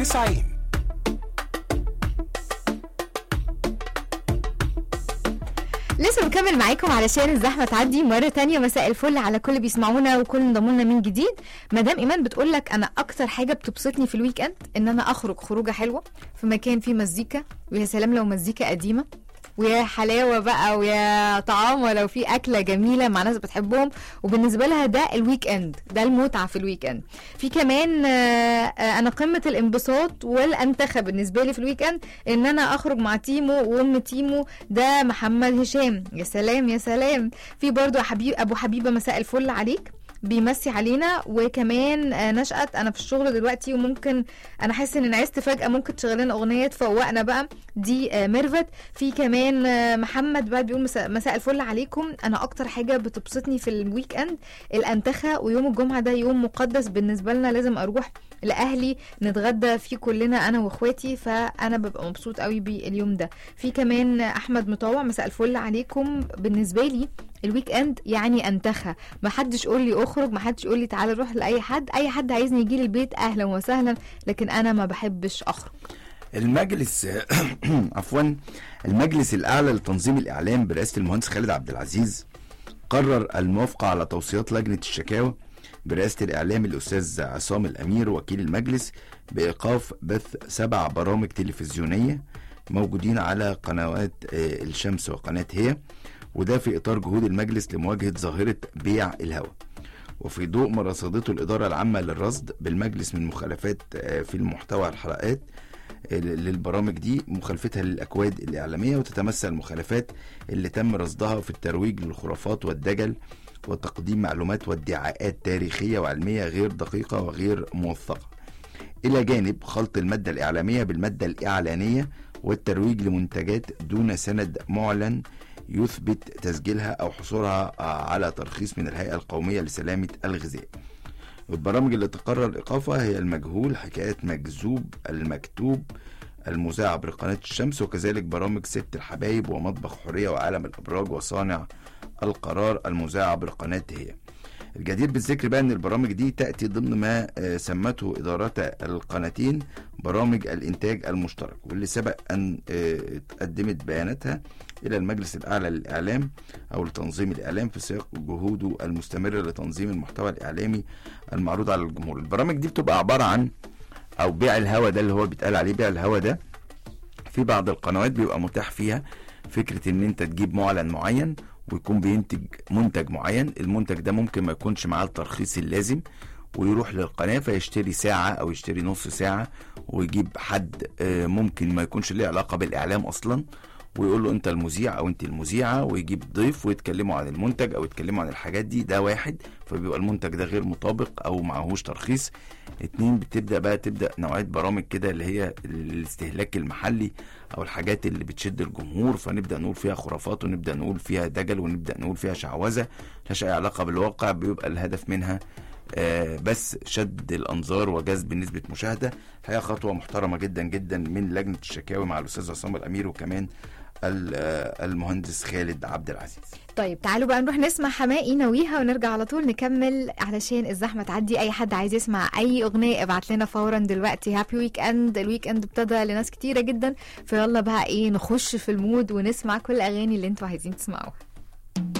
90 لسه بنكمل معاكم علشان الزحمه تعدي مره تانية مساء الفل على كل بيسمعونا وكل انضموا لنا من جديد مدام ايمان بتقول لك انا اكتر حاجه بتبسطني في الويك اند ان انا اخرج خروجه حلوه في مكان فيه مزيكا ويا سلام لو مزيكا قديمه ويا حلاوه بقى ويا طعام ولو في اكله جميله مع ناس بتحبهم وبالنسبه لها ده الويك اند ده المتعه في الويك اند في كمان آه، آه، انا قمه الانبساط والانتخه بالنسبه لي في الويك اند ان انا اخرج مع تيمو وام تيمو ده محمد هشام يا سلام يا سلام في برضو حبيب ابو حبيبه مساء الفل عليك بيمسي علينا وكمان آه، نشأت انا في الشغل دلوقتي وممكن انا حاسس ان عايزت فجأة ممكن تشغل لنا اغنية تفوقنا بقى دي آه، ميرفت في كمان آه، محمد بقى بيقول مساء, مساء الفل عليكم انا اكتر حاجة بتبسطني في الويك اند الانتخة ويوم الجمعة ده يوم مقدس بالنسبة لنا لازم اروح لاهلي نتغدى فيه كلنا انا واخواتي فانا ببقى مبسوط قوي باليوم ده في كمان احمد مطوع مساء الفل عليكم بالنسبه لي الويك اند يعني انتخى ما حدش يقول لي اخرج ما حدش يقول لي تعالى نروح لاي حد اي حد عايزني يجي لي البيت اهلا وسهلا لكن انا ما بحبش اخرج المجلس عفوا المجلس الاعلى لتنظيم الاعلام برئاسه المهندس خالد عبد العزيز قرر الموافقه على توصيات لجنه الشكاوى برئاسه الاعلام الاستاذ عصام الامير وكيل المجلس بايقاف بث سبع برامج تلفزيونيه موجودين على قنوات آه، الشمس وقناه هي وده في اطار جهود المجلس لمواجهه ظاهره بيع الهوى وفي ضوء ما رصدته الإدارة العامة للرصد بالمجلس من مخالفات آه، في المحتوى الحلقات آه، للبرامج دي مخالفتها للأكواد الإعلامية وتتمثل المخالفات اللي تم رصدها في الترويج للخرافات والدجل وتقديم معلومات وادعاءات تاريخية وعلمية غير دقيقة وغير موثقة إلى جانب خلط المادة الإعلامية بالمادة الإعلانية والترويج لمنتجات دون سند معلن يثبت تسجيلها أو حصولها على ترخيص من الهيئة القومية لسلامة الغذاء البرامج اللي تقرر إيقافها هي المجهول حكاية مكذوب المكتوب المذاعة بقناة الشمس وكذلك برامج ست الحبايب ومطبخ حرية وعالم الأبراج وصانع القرار المذاعة بقناة هي الجدير بالذكر بقى ان البرامج دي تاتي ضمن ما آه، سمته ادارات القناتين برامج الانتاج المشترك واللي سبق ان آه، قدمت بياناتها الى المجلس الاعلى للاعلام او لتنظيم الاعلام في سياق جهوده المستمره لتنظيم المحتوى الاعلامي المعروض على الجمهور البرامج دي بتبقى عباره عن او بيع الهوى ده اللي هو بيتقال عليه بيع الهوى ده في بعض القنوات بيبقى متاح فيها فكره ان انت تجيب معلن معين ويكون بينتج منتج معين المنتج ده ممكن ما يكونش معاه الترخيص اللازم ويروح للقناه فيشتري ساعه او يشتري نص ساعه ويجيب حد آه، ممكن ما يكونش ليه علاقه بالاعلام اصلا ويقول له انت المذيع او انت المذيعه ويجيب ضيف ويتكلموا عن المنتج او يتكلموا عن الحاجات دي ده واحد فبيبقى المنتج ده غير مطابق او معهوش ترخيص اتنين بتبدا بقى تبدا نوعيه برامج كده اللي هي الاستهلاك المحلي او الحاجات اللي بتشد الجمهور فنبدا نقول فيها خرافات ونبدا نقول فيها دجل ونبدا نقول فيها شعوذه ملهاش اي علاقه بالواقع بيبقى الهدف منها آه، بس شد الانظار وجذب نسبه مشاهده هي خطوه محترمه جدا جدا من لجنه الشكاوي مع الاستاذ عصام الامير وكمان ال- آه، المهندس خالد عبد العزيز طيب تعالوا بقى نروح نسمع حماقي نويها ونرجع على طول نكمل علشان الزحمه تعدي اي حد عايز يسمع اي اغنيه ابعت لنا فورا دلوقتي هابي ويك اند الويك اند ابتدى لناس كتيره جدا فيلا بقى ايه نخش في المود ونسمع كل الاغاني اللي انتوا عايزين تسمعوها